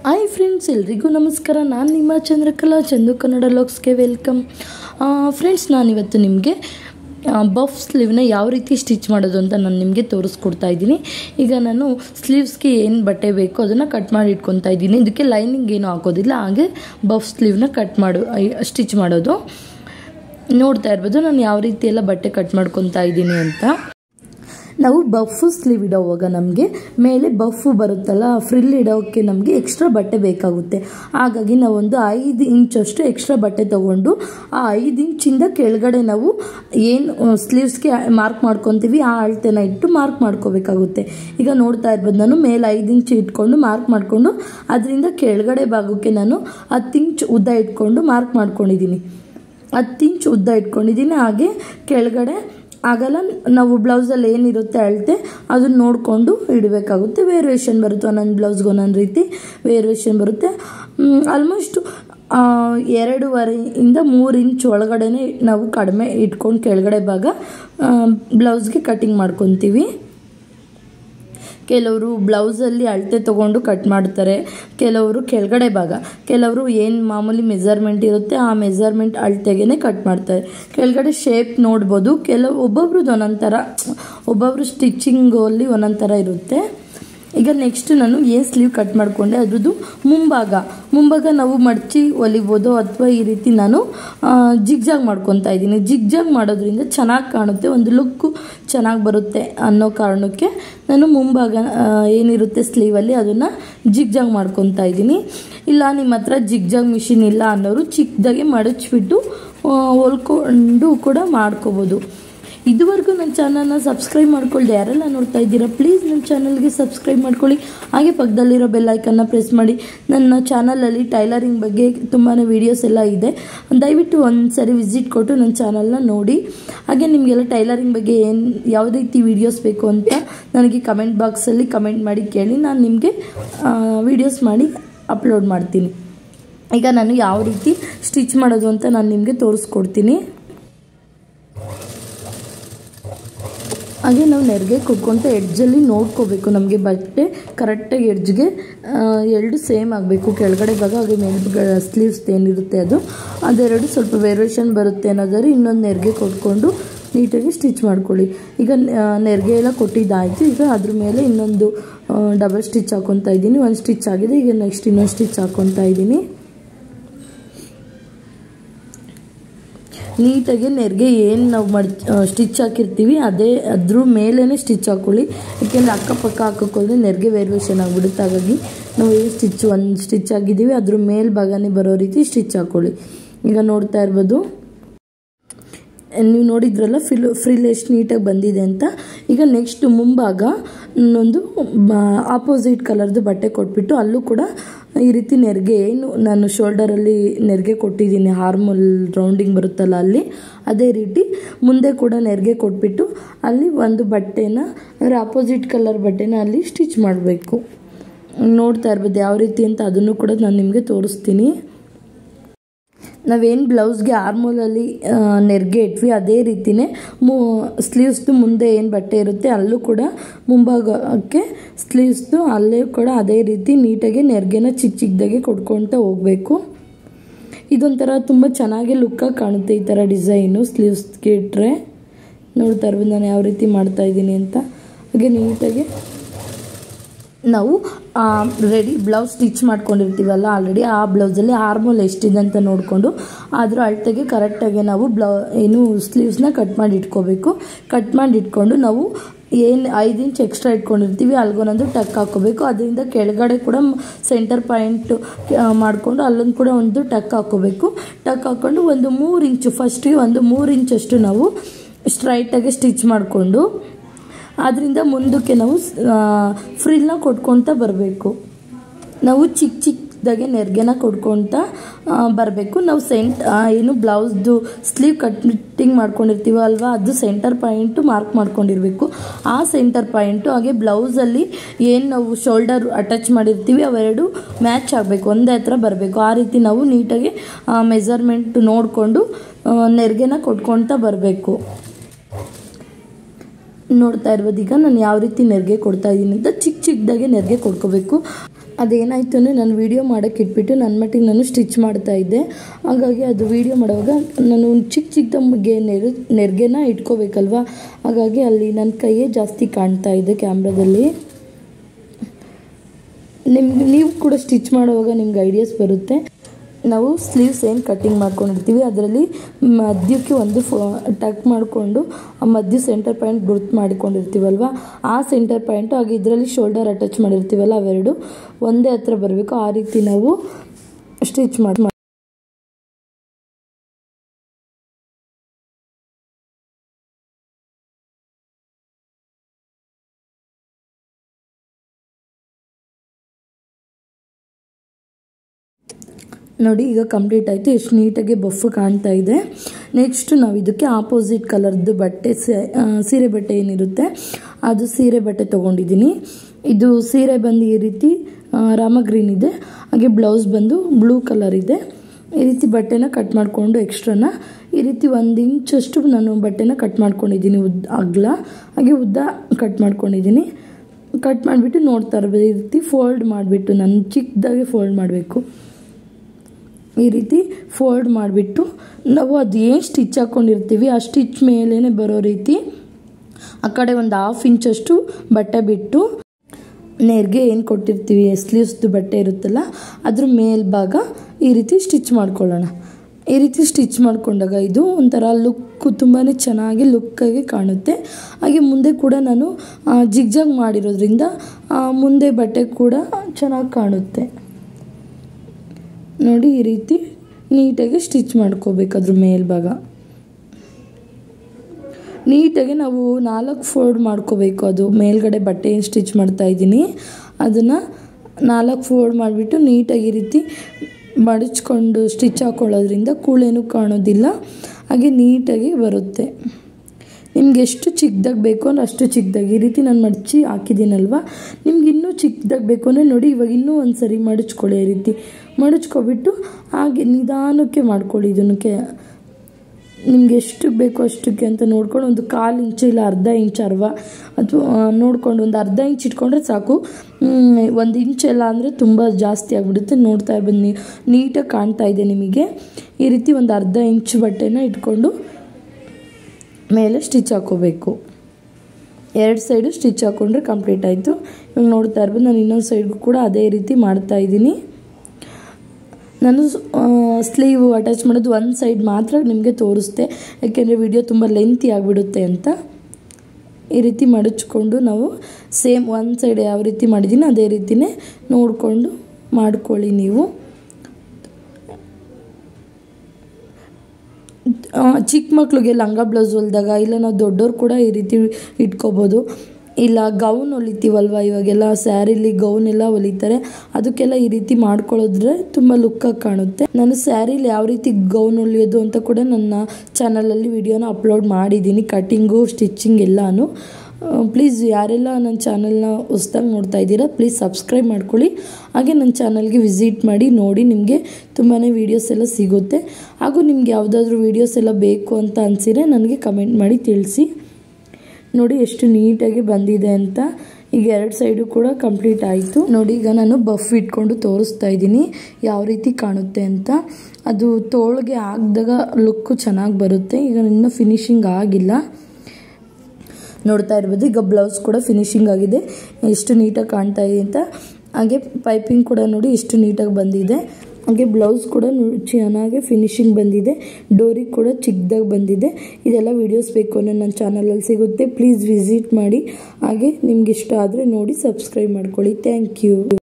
hi friends ಎಲ್ರಿಗೂ ನಮಸ್ಕಾರ ನಾನು ನಿಮ್ಮ ಚಂದ್ರಕಲಾ ಚಂದು ಕನ್ನಡ ಲಾಗ್ಸ್ಗೆ ವೆಲ್ಕಮ್ ಫ್ರೆಂಡ್ಸ್ ನಾನಿವತ್ತು ನಿಮಗೆ ಬಫ್ ಸ್ಲೀವ್ನ ಯಾವ ರೀತಿ ಸ್ಟಿಚ್ ಮಾಡೋದು ಅಂತ ನಾನು ನಿಮಗೆ ತೋರಿಸ್ಕೊಡ್ತಾ ಇದ್ದೀನಿ ಈಗ ನಾನು ಸ್ಲೀವ್ಸ್ಗೆ ಏನು ಬಟ್ಟೆ ಬೇಕೋ ಅದನ್ನು ಕಟ್ ಮಾಡಿ ಇಟ್ಕೊತಾ ಇದ್ದೀನಿ ಇದಕ್ಕೆ ಲೈನಿಂಗ್ ಏನು ಹಾಕೋದಿಲ್ಲ ಹಾಗೆ ಬಫ್ ಸ್ಲೀವ್ನ ಕಟ್ ಮಾಡು ಸ್ಟಿಚ್ ಮಾಡೋದು ನೋಡ್ತಾ ಇರ್ಬೋದು ನಾನು ಯಾವ ರೀತಿ ಎಲ್ಲ ಬಟ್ಟೆ ಕಟ್ ಮಾಡ್ಕೊತಾ ಇದ್ದೀನಿ ಅಂತ ನಾವು ಬಫ್ ಸ್ಲೀವ್ ಇಡೋವಾಗ ನಮಗೆ ಮೇಲೆ ಬಫ್ ಬರುತ್ತಲ್ಲ ಫ್ರಿಲ್ ಇಡೋಕ್ಕೆ ನಮಗೆ ಎಕ್ಸ್ಟ್ರಾ ಬಟ್ಟೆ ಬೇಕಾಗುತ್ತೆ ಹಾಗಾಗಿ ನಾವೊಂದು ಐದು ಇಂಚಷ್ಟು ಎಕ್ಸ್ಟ್ರಾ ಬಟ್ಟೆ ತೊಗೊಂಡು ಆ ಐದು ಇಂಚಿಂದ ಕೆಳಗಡೆ ನಾವು ಏನು ಸ್ಲೀವ್ಸ್ಗೆ ಮಾರ್ಕ್ ಮಾಡ್ಕೊತೀವಿ ಆ ಅಳತೆನ ಇಟ್ಟು ಮಾರ್ಕ್ ಮಾಡ್ಕೋಬೇಕಾಗುತ್ತೆ ಈಗ ನೋಡ್ತಾ ಇರ್ಬೋದು ನಾನು ಮೇಲೆ ಐದು ಇಂಚ್ ಇಟ್ಕೊಂಡು ಮಾರ್ಕ್ ಮಾಡಿಕೊಂಡು ಅದರಿಂದ ಕೆಳಗಡೆ ಭಾಗಕ್ಕೆ ನಾನು ಹತ್ತು ಇಂಚ್ ಉದ್ದ ಇಟ್ಕೊಂಡು ಮಾರ್ಕ್ ಮಾಡ್ಕೊಂಡಿದ್ದೀನಿ ಹತ್ತು ಇಂಚ್ ಉದ್ದ ಇಟ್ಕೊಂಡಿದ್ದೀನಿ ಹಾಗೆ ಕೆಳಗಡೆ ಆಗಲ್ಲ ನಾವು ಬ್ಲೌಸಲ್ಲಿ ಏನಿರುತ್ತೆ ಅಳತೆ ಅದನ್ನ ನೋಡಿಕೊಂಡು ಇಡಬೇಕಾಗುತ್ತೆ ವೇರಿಯೇಷನ್ ಬರುತ್ತೆ ಒಂದೊಂದು ಬ್ಲೌಸ್ಗೆ ಒಂದೊಂದು ರೀತಿ ವೇರಿಯೇಷನ್ ಬರುತ್ತೆ ಆಲ್ಮೋಸ್ಟ್ ಎರಡೂವರೆಯಿಂದ ಮೂರು ಇಂಚ್ ಒಳಗಡೆನೆ ನಾವು ಕಡಿಮೆ ಇಟ್ಕೊಂಡು ಕೆಳಗಡೆ ಭಾಗ ಬ್ಲೌಸ್ಗೆ ಕಟಿಂಗ್ ಮಾಡ್ಕೊತೀವಿ ಕೆಲವರು ಬ್ಲೌಸಲ್ಲಿ ಅಳತೆ ತೊಗೊಂಡು ಕಟ್ ಮಾಡ್ತಾರೆ ಕೆಲವರು ಕೆಳಗಡೆ ಭಾಗ ಕೆಲವರು ಏನು ಮಾಮೂಲಿ ಮೆಜರ್ಮೆಂಟ್ ಇರುತ್ತೆ ಆ ಮೆಜರ್ಮೆಂಟ್ ಅಳತೆಗೆ ಕಟ್ ಮಾಡ್ತಾರೆ ಕೆಳಗಡೆ ಶೇಪ್ ನೋಡ್ಬೋದು ಕೆಲವು ಒಬ್ಬೊಬ್ರದ್ದು ಒಂದೊಂದು ಥರ ಒಬ್ಬೊಬ್ರು ಸ್ಟಿಚಿಂಗಲ್ಲಿ ಒಂದೊಂದು ಥರ ಇರುತ್ತೆ ಈಗ ನೆಕ್ಸ್ಟ್ ನಾನು ಏನು ಸ್ಲೀವ್ ಕಟ್ ಮಾಡಿಕೊಂಡೆ ಅದ್ರದ್ದು ಮುಂಭಾಗ ಮುಂಭಾಗ ನಾವು ಮಡಚಿ ಹೊಲಿಬೋದು ಅಥವಾ ಈ ರೀತಿ ನಾನು ಜಿಗ್ಜಾಗ್ ಮಾಡ್ಕೊತಾ ಇದ್ದೀನಿ ಜಿಗ್ಜಾಗ್ ಮಾಡೋದ್ರಿಂದ ಚೆನ್ನಾಗಿ ಕಾಣುತ್ತೆ ಒಂದು ಲುಕ್ಕು ಚೆನ್ನಾಗಿ ಬರುತ್ತೆ ಅನ್ನೋ ಕಾರಣಕ್ಕೆ ನಾನು ಮುಂಭಾಗ ಏನಿರುತ್ತೆ ಸ್ಲೀವಲ್ಲಿ ಅದನ್ನು ಜಿಗ್ಜಾಗ್ ಮಾಡ್ಕೊತಾ ಇದ್ದೀನಿ ಇಲ್ಲ ನಿಮ್ಮ ಹತ್ರ ಜಿಗ್ಜಾಗ್ ಮಿಷಿನ್ ಇಲ್ಲ ಅನ್ನೋರು ಚಿಕ್ಕದಾಗೆ ಮಡಚಿಬಿಟ್ಟು ಹೊಲ್ಕೊಂಡು ಕೂಡ ಮಾಡ್ಕೋಬೋದು ಇದುವರೆಗೂ ನನ್ನ ಚಾನಲ್ನ ಸಬ್ಸ್ಕ್ರೈಬ್ ಮಾಡ್ಕೊಳ್ದೆ ಯಾರೆಲ್ಲ ನೋಡ್ತಾ ಇದ್ದೀರಾ ಪ್ಲೀಸ್ ನನ್ನ ಚಾನಲ್ಗೆ ಸಬ್ಸ್ಕ್ರೈಬ್ ಮಾಡ್ಕೊಳ್ಳಿ ಹಾಗೆ ಪಕ್ಕದಲ್ಲಿರೋ ಬೆಲ್ಲೈಕನ್ನ ಪ್ರೆಸ್ ಮಾಡಿ ನನ್ನ ಚಾನಲಲ್ಲಿ ಟೈಲರಿಂಗ್ ಬಗ್ಗೆ ತುಂಬಾ ವೀಡಿಯೋಸ್ ಎಲ್ಲ ಇದೆ ದಯವಿಟ್ಟು ಒಂದು ಸರಿ ವಿಸಿಟ್ ಕೊಟ್ಟು ನನ್ನ ಚಾನಲ್ನ ನೋಡಿ ಹಾಗೆ ನಿಮಗೆಲ್ಲ ಟೈಲರಿಂಗ್ ಬಗ್ಗೆ ಏನು ಯಾವ ರೀತಿ ವೀಡಿಯೋಸ್ ಬೇಕು ಅಂತ ನನಗೆ ಕಮೆಂಟ್ ಬಾಕ್ಸಲ್ಲಿ ಕಮೆಂಟ್ ಮಾಡಿ ಕೇಳಿ ನಾನು ನಿಮಗೆ ವೀಡಿಯೋಸ್ ಮಾಡಿ ಅಪ್ಲೋಡ್ ಮಾಡ್ತೀನಿ ಈಗ ನಾನು ಯಾವ ರೀತಿ ಸ್ಟಿಚ್ ಮಾಡೋದು ಅಂತ ನಾನು ನಿಮಗೆ ತೋರಿಸ್ಕೊಡ್ತೀನಿ ಹಾಗೆ ನಾವು ನೆರಿಗೆ ಕುಟ್ಕೊತ ಎಡ್ಜಲ್ಲಿ ನೋಡ್ಕೋಬೇಕು ನಮಗೆ ಬಟ್ಟೆ ಕರೆಕ್ಟಾಗಿ ಎಡ್ಜ್ಗೆ ಎರಡು ಸೇಮ್ ಆಗಬೇಕು ಕೆಳಗಡೆ ಭಾಗ ಹಾಗೆ ಮೇಲೆ ಸ್ಲೀವ್ಸ್ ಏನಿರುತ್ತೆ ಅದು ಅದೆರಡು ಸ್ವಲ್ಪ ವೇರಿಯೇಷನ್ ಬರುತ್ತೆ ಅನ್ನೋದಾದ್ರೆ ಇನ್ನೊಂದು ನೆರಿಗೆ ಕೊಟ್ಕೊಂಡು ನೀಟಾಗಿ ಸ್ಟಿಚ್ ಮಾಡ್ಕೊಳ್ಳಿ ಈಗ ನೆರಿಗೆ ಎಲ್ಲ ಕೊಟ್ಟಿದ್ದಾಯಿತು ಈಗ ಅದ್ರ ಮೇಲೆ ಇನ್ನೊಂದು ಡಬಲ್ ಸ್ಟಿಚ್ ಹಾಕೊತಾ ಇದ್ದೀನಿ ಒಂದು ಸ್ಟಿಚ್ ಆಗಿದೆ ಈಗ ನೆಕ್ಸ್ಟ್ ಇನ್ನೊಂದು ಸ್ಟಿಚ್ ಹಾಕೊತಾ ಇದ್ದೀನಿ ನೀಟಾಗಿ ನೆರಿಗೆ ಏನು ನಾವು ಮಡ್ ಸ್ಟಿಚ್ ಹಾಕಿರ್ತೀವಿ ಅದೇ ಅದ್ರ ಮೇಲೇ ಸ್ಟಿಚ್ ಹಾಕ್ಕೊಳ್ಳಿ ಯಾಕೆಂದರೆ ಅಕ್ಕಪಕ್ಕ ಹಾಕೋಕ್ಕೋದ್ರೆ ನೆರಿಗೆ ವೇರಿಯೇಷನ್ ಆಗಿಬಿಡುತ್ತೆ ಹಾಗಾಗಿ ನಾವು ಏನು ಸ್ಟಿಚ್ ಒಂದು ಸ್ಟಿಚ್ ಆಗಿದ್ದೀವಿ ಅದ್ರ ಮೇಲ್ಭಾಗನೇ ಬರೋ ರೀತಿ ಸ್ಟಿಚ್ ಹಾಕ್ಕೊಳ್ಳಿ ಈಗ ನೋಡ್ತಾ ಇರ್ಬೋದು ನೀವು ನೋಡಿದ್ರಲ್ಲ ಫಿಲ್ ಫ್ರಿಲ್ ಎಷ್ಟು ನೀಟಾಗಿ ಬಂದಿದೆ ಅಂತ ಈಗ ನೆಕ್ಸ್ಟ್ ಮುಂಭಾಗ ಒಂದು ಆಪೋಸಿಟ್ ಕಲರ್ದು ಬಟ್ಟೆ ಕೊಟ್ಬಿಟ್ಟು ಅಲ್ಲೂ ಕೂಡ ಈ ರೀತಿ ನೆರಿಗೆ ಏನು ನಾನು ಶೋಲ್ಡರಲ್ಲಿ ನೆರಿಗೆ ಕೊಟ್ಟಿದ್ದೀನಿ ಹಾರ್ಮೋಲ್ ರೌಂಡಿಂಗ್ ಬರುತ್ತಲ್ಲ ಅಲ್ಲಿ ಅದೇ ರೀತಿ ಮುಂದೆ ಕೂಡ ನೆರಿಗೆ ಕೊಟ್ಬಿಟ್ಟು ಅಲ್ಲಿ ಒಂದು ಬಟ್ಟೆನ ಅಂದರೆ ಆಪೋಸಿಟ್ ಕಲರ್ ಬಟ್ಟೆನ ಅಲ್ಲಿ ಸ್ಟಿಚ್ ಮಾಡಬೇಕು ನೋಡ್ತಾ ಇರ್ಬೋದು ಯಾವ ರೀತಿ ಅಂತ ಅದನ್ನು ಕೂಡ ನಾನು ನಿಮಗೆ ತೋರಿಸ್ತೀನಿ ನಾವೇನು ಬ್ಲೌಸ್ಗೆ ಆರ್ಮೋಲಲ್ಲಿ ನೆರಿಗೆ ಇಟ್ವಿ ಅದೇ ರೀತಿಯೇ ಮು ಸ್ಲೀವ್ಸ್ದು ಮುಂದೆ ಏನು ಬಟ್ಟೆ ಇರುತ್ತೆ ಅಲ್ಲೂ ಕೂಡ ಮುಂಭಾಗಕ್ಕೆ ಸ್ಲೀವ್ಸ್ದು ಅಲ್ಲೇ ಕೂಡ ಅದೇ ರೀತಿ ನೀಟಾಗಿ ನೆರಿಗೆನ ಚಿಕ್ಕ ಚಿಕ್ಕದಾಗೆ ಕೊಟ್ಕೊಳ್ತಾ ಹೋಗಬೇಕು ಇದೊಂಥರ ತುಂಬ ಚೆನ್ನಾಗಿ ಲುಕ್ಕಾಗಿ ಕಾಣುತ್ತೆ ಈ ಥರ ಡಿಸೈನು ಸ್ಲೀವ್ಸ್ಗೆ ಇಟ್ಟರೆ ನೋಡ್ತಾ ಇರ್ಬೋದು ನಾನು ಯಾವ ರೀತಿ ಮಾಡ್ತಾ ಇದ್ದೀನಿ ಅಂತ ಹಾಗೆ ನೀಟಾಗಿ ನಾವು ರೆಡಿ ಬ್ಲೌಸ್ ಸ್ಟಿಚ್ ಮಾಡ್ಕೊಂಡಿರ್ತೀವಲ್ಲ ಆಲ್ರೆಡಿ ಆ ಬ್ಲೌಸಲ್ಲಿ ಆರ್ಮೋಲ್ ಎಷ್ಟಿದೆ ಅಂತ ನೋಡಿಕೊಂಡು ಅದರ ಅಳತೆಗೆ ಕರೆಕ್ಟಾಗಿ ನಾವು ಬ್ಲೌ ಏನು ಸ್ಲೀವ್ಸ್ನ ಕಟ್ ಮಾಡಿ ಇಟ್ಕೋಬೇಕು ಕಟ್ ಮಾಡಿ ಇಟ್ಕೊಂಡು ನಾವು ಏನು ಐದು ಇಂಚ್ ಎಕ್ಸ್ಟ್ರಾ ಇಟ್ಕೊಂಡಿರ್ತೀವಿ ಅಲ್ಗೊಂದೊಂದು ಟಕ್ ಹಾಕೋಬೇಕು ಅದರಿಂದ ಕೆಳಗಡೆ ಕೂಡ ಸೆಂಟರ್ ಪಾಯಿಂಟ್ ಮಾಡಿಕೊಂಡು ಅಲ್ಲೊಂದು ಕೂಡ ಒಂದು ಟಕ್ ಹಾಕೋಬೇಕು ಟಕ್ ಹಾಕ್ಕೊಂಡು ಒಂದು ಮೂರು ಇಂಚು ಫಸ್ಟಿಗೆ ಒಂದು ಮೂರು ಇಂಚಷ್ಟು ನಾವು ಸ್ಟ್ರೈಟಾಗಿ ಸ್ಟಿಚ್ ಮಾಡಿಕೊಂಡು ಅದರಿಂದ ಮುಂದಕ್ಕೆ ನಾವು ಫ್ರಿಲ್ನ ಕೊಟ್ಕೊತ ಬರಬೇಕು ನಾವು ಚಿಕ್ಕ ಚಿಕ್ಕದಾಗೆ ನೆರಿಗೆನ ಕೊಟ್ಕೊತ ಬರಬೇಕು ನಾವು ಸೆಂಟ್ ಏನು ಬ್ಲೌಸ್ದು ಸ್ಲೀವ್ ಕಟ್ಟಿಂಗ್ ಮಾಡ್ಕೊಂಡಿರ್ತೀವೋ ಅಲ್ವಾ ಅದು ಸೆಂಟರ್ ಪಾಯಿಂಟು ಮಾರ್ಕ್ ಮಾಡ್ಕೊಂಡಿರಬೇಕು ಆ ಸೆಂಟರ್ ಪಾಯಿಂಟು ಹಾಗೆ ಬ್ಲೌಸಲ್ಲಿ ಏನು ನಾವು ಶೋಲ್ಡರ್ ಅಟ್ಯಾಚ್ ಮಾಡಿರ್ತೀವಿ ಅವೆರಡು ಮ್ಯಾಚ್ ಆಗಬೇಕು ಒಂದೇ ಹತ್ರ ಬರಬೇಕು ಆ ರೀತಿ ನಾವು ನೀಟಾಗಿ ಮೆಜರ್ಮೆಂಟ್ ನೋಡಿಕೊಂಡು ನೆರಿಗೆನ ಕೊಟ್ಕೊತ ಬರಬೇಕು ನೋಡ್ತಾ ಇರ್ಬೋದು ಈಗ ನಾನು ಯಾವ ರೀತಿ ನೆರಿಗೆ ಕೊಡ್ತಾ ಇದ್ದೀನಿ ಅಂತ ಚಿಕ್ಕ ಚಿಕ್ಕದಾಗೆ ನೆರಿಗೆ ಕೊಡ್ಕೋಬೇಕು ಅದೇನಾಯಿತು ಅಂದರೆ ನಾನು ವೀಡಿಯೋ ಮಾಡೋಕ್ಕೆ ಇಟ್ಬಿಟ್ಟು ನನ್ನ ಮಟ್ಟಿಗೆ ನಾನು ಸ್ಟಿಚ್ ಮಾಡ್ತಾ ಇದ್ದೆ ಹಾಗಾಗಿ ಅದು ವೀಡಿಯೋ ಮಾಡುವಾಗ ನಾನು ಚಿಕ್ಕ ಚಿಕ್ಕದಮ್ಮಗೆ ನೆರು ನೆರಿಗೆನ ಇಟ್ಕೋಬೇಕಲ್ವ ಹಾಗಾಗಿ ಅಲ್ಲಿ ನನ್ನ ಕೈಯೇ ಜಾಸ್ತಿ ಕಾಣ್ತಾ ಇದೆ ಕ್ಯಾಮ್ರಾದಲ್ಲಿ ನಿಮ್ಗೆ ನೀವು ಕೂಡ ಸ್ಟಿಚ್ ಮಾಡುವಾಗ ನಿಮ್ಗೆ ಐಡಿಯಾಸ್ ಬರುತ್ತೆ ನಾವು ಸ್ಲೀವ್ಸ್ ಏನು ಕಟ್ಟಿಂಗ್ ಮಾಡ್ಕೊಂಡಿರ್ತೀವಿ ಅದರಲ್ಲಿ ಮಧ್ಯಕ್ಕೆ ಒಂದು ಫೋ ಟಕ್ ಮಾಡಿಕೊಂಡು ಆ ಮಧ್ಯ ಸೆಂಟರ್ ಪಾಯಿಂಟ್ ಗುರ್ತು ಮಾಡಿಕೊಂಡಿರ್ತೀವಲ್ವ ಆ ಸೆಂಟರ್ ಪಾಯಿಂಟು ಹಾಗೆ ಇದರಲ್ಲಿ ಶೋಲ್ಡರ್ ಅಟ್ಯಾಚ್ ಮಾಡಿರ್ತೀವಲ್ಲ ಅವೆರಡು ಒಂದೇ ಹತ್ರ ಬರಬೇಕು ಆ ರೀತಿ ನಾವು ಸ್ಟಿಚ್ ಮಾಡಿ ನೋಡಿ ಈಗ ಕಂಪ್ಲೀಟ್ ಆಯಿತು ಎಷ್ಟು ನೀಟಾಗಿ ಬಫ್ ಕಾಣ್ತಾ ಇದೆ ನೆಕ್ಸ್ಟ್ ನಾವು ಇದಕ್ಕೆ ಆಪೋಸಿಟ್ ಕಲರ್ದು ಬಟ್ಟೆ ಸೀರೆ ಬಟ್ಟೆ ಏನಿರುತ್ತೆ ಅದು ಸೀರೆ ಬಟ್ಟೆ ತೊಗೊಂಡಿದ್ದೀನಿ ಇದು ಸೀರೆ ಬಂದು ಈ ರೀತಿ ರಾಮ ಗ್ರೀನ್ ಇದೆ ಹಾಗೆ ಬ್ಲೌಸ್ ಬಂದು ಬ್ಲೂ ಕಲರ್ ಇದೆ ಈ ರೀತಿ ಬಟ್ಟೆನ ಕಟ್ ಮಾಡಿಕೊಂಡು ಎಕ್ಸ್ಟ್ರಾನ ಈ ರೀತಿ ಒಂದು ಇಂಚಷ್ಟು ನಾನು ಬಟ್ಟೆನ ಕಟ್ ಮಾಡ್ಕೊಂಡಿದ್ದೀನಿ ಉದ್ದ ಅಗಲ ಹಾಗೆ ಉದ್ದ ಕಟ್ ಮಾಡ್ಕೊಂಡಿದ್ದೀನಿ ಕಟ್ ಮಾಡಿಬಿಟ್ಟು ನೋಡ್ತಾ ಇರ್ಬೋದು ಈ ರೀತಿ ಫೋಲ್ಡ್ ಮಾಡಿಬಿಟ್ಟು ನಾನು ಚಿಕ್ಕದಾಗೆ ಫೋಲ್ಡ್ ಮಾಡಬೇಕು ಈ ರೀತಿ ಫೋಲ್ಡ್ ಮಾಡಿಬಿಟ್ಟು ನಾವು ಅದು ಏನು ಸ್ಟಿಚ್ ಹಾಕ್ಕೊಂಡಿರ್ತೀವಿ ಆ ಸ್ಟಿಚ್ ಮೇಲೇ ಬರೋ ರೀತಿ ಆ ಕಡೆ ಒಂದು ಹಾಫ್ ಇಂಚಷ್ಟು ಬಟ್ಟೆ ಬಿಟ್ಟು ನೆರಿಗೆ ಏನು ಕೊಟ್ಟಿರ್ತೀವಿ ಸ್ಲೀವ್ಸ್ದು ಬಟ್ಟೆ ಇರುತ್ತಲ್ಲ ಅದ್ರ ಮೇಲ್ಭಾಗ ಈ ರೀತಿ ಸ್ಟಿಚ್ ಮಾಡ್ಕೊಳ್ಳೋಣ ಈ ರೀತಿ ಸ್ಟಿಚ್ ಮಾಡ್ಕೊಂಡಾಗ ಇದು ಒಂಥರ ಲುಕ್ಕು ತುಂಬಾ ಚೆನ್ನಾಗಿ ಲುಕ್ಕಾಗಿ ಕಾಣುತ್ತೆ ಹಾಗೆ ಮುಂದೆ ಕೂಡ ನಾನು ಜಿಗ್ಜಾಗ್ ಮಾಡಿರೋದ್ರಿಂದ ಮುಂದೆ ಬಟ್ಟೆ ಕೂಡ ಚೆನ್ನಾಗಿ ಕಾಣುತ್ತೆ ನೋಡಿ ಈ ರೀತಿ ನೀಟಾಗಿ ಸ್ಟಿಚ್ ಮಾಡ್ಕೋಬೇಕು ಅದ್ರ ಮೇಲ್ಭಾಗ ನೀಟಾಗಿ ನಾವು ನಾಲ್ಕು ಫೋಲ್ಡ್ ಮಾಡ್ಕೋಬೇಕು ಅದು ಮೇಲ್ಗಡೆ ಬಟ್ಟೆ ಏನು ಸ್ಟಿಚ್ ಮಾಡ್ತಾ ಇದ್ದೀನಿ ಅದನ್ನು ನಾಲ್ಕು ಫೋಲ್ಡ್ ಮಾಡಿಬಿಟ್ಟು ನೀಟಾಗಿ ಈ ರೀತಿ ಮಡಚ್ಕೊಂಡು ಸ್ಟಿಚ್ ಹಾಕೊಳ್ಳೋದ್ರಿಂದ ಕೂಳೇನು ಕಾಣೋದಿಲ್ಲ ಹಾಗೆ ನೀಟಾಗಿ ಬರುತ್ತೆ ನಿಮ್ಗೆ ಎಷ್ಟು ಚಿಕ್ಕದಾಗಿ ಬೇಕು ಅಂದರೆ ಅಷ್ಟು ಚಿಕ್ಕದಾಗಿ ಈ ರೀತಿ ನಾನು ಮಡಚಿ ಹಾಕಿದ್ದೀನಲ್ವ ನಿಮ್ಗೆ ಇನ್ನೂ ಚಿಕ್ಕದಾಗಿ ಬೇಕು ಅಂದರೆ ನೋಡಿ ಇವಾಗ ಇನ್ನೂ ಒಂದು ಸರಿ ಮಡಚ್ಕೊಳ್ಳಿ ಈ ರೀತಿ ಮಡಚ್ಕೊಬಿಟ್ಟು ಹಾಗೆ ನಿಧಾನಕ್ಕೆ ಮಾಡ್ಕೊಳ್ಳಿ ಇದನ್ನಕ್ಕೆ ನಿಮ್ಗೆ ಎಷ್ಟು ಬೇಕೋ ಅಷ್ಟಕ್ಕೆ ಅಂತ ನೋಡ್ಕೊಂಡು ಒಂದು ಕಾಲು ಇಂಚು ಇಲ್ಲ ಅರ್ಧ ಇಂಚ್ ಅರ್ವ ಅಥವಾ ನೋಡ್ಕೊಂಡು ಒಂದು ಅರ್ಧ ಇಂಚ್ ಇಟ್ಕೊಂಡ್ರೆ ಸಾಕು ಒಂದು ಇಂಚ್ ಎಲ್ಲ ಅಂದರೆ ತುಂಬ ಜಾಸ್ತಿ ಆಗಿಬಿಡುತ್ತೆ ನೋಡ್ತಾ ಇರ್ಬೋದು ನೀ ನೀಟಾಗಿ ಕಾಣ್ತಾ ಇದೆ ನಿಮಗೆ ಈ ರೀತಿ ಒಂದು ಅರ್ಧ ಇಂಚ್ ಬಟ್ಟೆನ ಇಟ್ಕೊಂಡು ಮೇಲೆ ಸ್ಟಿಚ್ ಹಾಕೋಬೇಕು ಎರಡು ಸೈಡು ಸ್ಟಿಚ್ ಹಾಕ್ಕೊಂಡ್ರೆ ಕಂಪ್ಲೀಟ್ ಆಯಿತು ಇವಾಗ ನೋಡ್ತಾ ಇರ್ಬೋದು ನಾನು ಇನ್ನೊಂದು ಸೈಡ್ಗೂ ಕೂಡ ಅದೇ ರೀತಿ ಮಾಡ್ತಾ ಇದ್ದೀನಿ ನಾನು ಸ್ಲೀವ್ ಅಟ್ಯಾಚ್ ಮಾಡೋದು ಒಂದು ಸೈಡ್ ಮಾತ್ರ ನಿಮಗೆ ತೋರಿಸ್ದೆ ಯಾಕೆಂದರೆ ವಿಡಿಯೋ ತುಂಬ ಲೆಂತಿ ಆಗಿಬಿಡುತ್ತೆ ಅಂತ ಈ ರೀತಿ ಮಡಚ್ಕೊಂಡು ನಾವು ಸೇಮ್ ಒಂದು ಸೈಡ್ ಯಾವ ರೀತಿ ಮಾಡಿದ್ದೀನಿ ಅದೇ ರೀತಿಯೇ ನೋಡಿಕೊಂಡು ಮಾಡ್ಕೊಳ್ಳಿ ನೀವು ಚಿಕ್ಕ ಮಕ್ಳಿಗೆ ಲಂಗ ಬ್ಲೌಸ್ ಹೊಲ್ದಾಗ ಇಲ್ಲ ನಾವು ದೊಡ್ಡವ್ರು ಕೂಡ ಈ ರೀತಿ ಇಟ್ಕೋಬೋದು ಇಲ್ಲ ಗೌನ್ ಹೊಲಿತೀವಲ್ವ ಇವಾಗೆಲ್ಲ ಸ್ಯಾರಿಲಿ ಗೌನ್ ಎಲ್ಲ ಹೊಲಿತಾರೆ ಅದಕ್ಕೆಲ್ಲ ಈ ರೀತಿ ಮಾಡ್ಕೊಳ್ಳೋದ್ರೆ ತುಂಬ ಲುಕ್ಕಾಗಿ ಕಾಣುತ್ತೆ ನಾನು ಸ್ಯಾರಿಲಿ ಯಾವ ರೀತಿ ಗೌನ್ ಹೊಲಿಯೋದು ಅಂತ ಕೂಡ ನನ್ನ ಚಾನಲಲ್ಲಿ ವಿಡಿಯೋನ ಅಪ್ಲೋಡ್ ಮಾಡಿದ್ದೀನಿ ಕಟ್ಟಿಂಗು ಸ್ಟಿಚ್ಚಿಂಗ್ ಎಲ್ಲಾನು ಪ್ಲೀಸ್ ಯಾರೆಲ್ಲ ನನ್ನ ಚಾನಲ್ನ ಹೊಸ್ದಾಗಿ ನೋಡ್ತಾ ಇದ್ದೀರಾ ಪ್ಲೀಸ್ ಸಬ್ಸ್ಕ್ರೈಬ್ ಮಾಡ್ಕೊಳ್ಳಿ ಹಾಗೆ ನನ್ನ ಚಾನಲ್ಗೆ ವಿಸಿಟ್ ಮಾಡಿ ನೋಡಿ ನಿಮಗೆ ತುಂಬಾ ವೀಡಿಯೋಸ್ ಎಲ್ಲ ಸಿಗುತ್ತೆ ಹಾಗೂ ನಿಮ್ಗೆ ಯಾವುದಾದ್ರೂ ವೀಡಿಯೋಸ್ ಎಲ್ಲ ಬೇಕು ಅಂತ ಅನಿಸಿದ್ರೆ ನನಗೆ ಕಮೆಂಟ್ ಮಾಡಿ ತಿಳಿಸಿ ನೋಡಿ ಎಷ್ಟು ನೀಟಾಗಿ ಬಂದಿದೆ ಅಂತ ಈಗ ಎರಡು ಸೈಡು ಕೂಡ ಕಂಪ್ಲೀಟ್ ಆಯಿತು ನೋಡಿ ಈಗ ನಾನು ಬಫ್ ಇಟ್ಕೊಂಡು ತೋರಿಸ್ತಾ ಇದ್ದೀನಿ ಯಾವ ರೀತಿ ಕಾಣುತ್ತೆ ಅಂತ ಅದು ತೋಳಿಗೆ ಹಾಕಿದಾಗ ಲುಕ್ಕು ಚೆನ್ನಾಗಿ ಬರುತ್ತೆ ಈಗ ಇನ್ನೂ ಫಿನಿಶಿಂಗ್ ಆಗಿಲ್ಲ ನೋಡ್ತಾ ಇರ್ಬೋದು ಈಗ ಬ್ಲೌಸ್ ಕೂಡ ಫಿನಿಶಿಂಗ್ ಆಗಿದೆ ಎಷ್ಟು ನೀಟಾಗಿ ಕಾಣ್ತಾ ಇದೆ ಅಂತ ಹಾಗೆ ಪೈಪಿಂಗ್ ಕೂಡ ನೋಡಿ ಎಷ್ಟು ನೀಟಾಗಿ ಬಂದಿದೆ ಹಾಗೆ ಬ್ಲೌಸ್ ಕೂಡ ಚೆನ್ನಾಗಿ ಫಿನಿಶಿಂಗ್ ಬಂದಿದೆ ಡೋರಿಗೆ ಕೂಡ ಚಿಕ್ಕದಾಗಿ ಬಂದಿದೆ ಇದೆಲ್ಲ ವೀಡಿಯೋಸ್ ಬೇಕು ಅನ್ನೋ ನನ್ನ ಚಾನಲಲ್ಲಿ ಸಿಗುತ್ತೆ ಪ್ಲೀಸ್ ವಿಸಿಟ್ ಮಾಡಿ ಹಾಗೆ ನಿಮ್ಗೆ ಇಷ್ಟ ಆದರೆ ನೋಡಿ ಸಬ್ಸ್ಕ್ರೈಬ್ ಮಾಡ್ಕೊಳ್ಳಿ ಥ್ಯಾಂಕ್ ಯು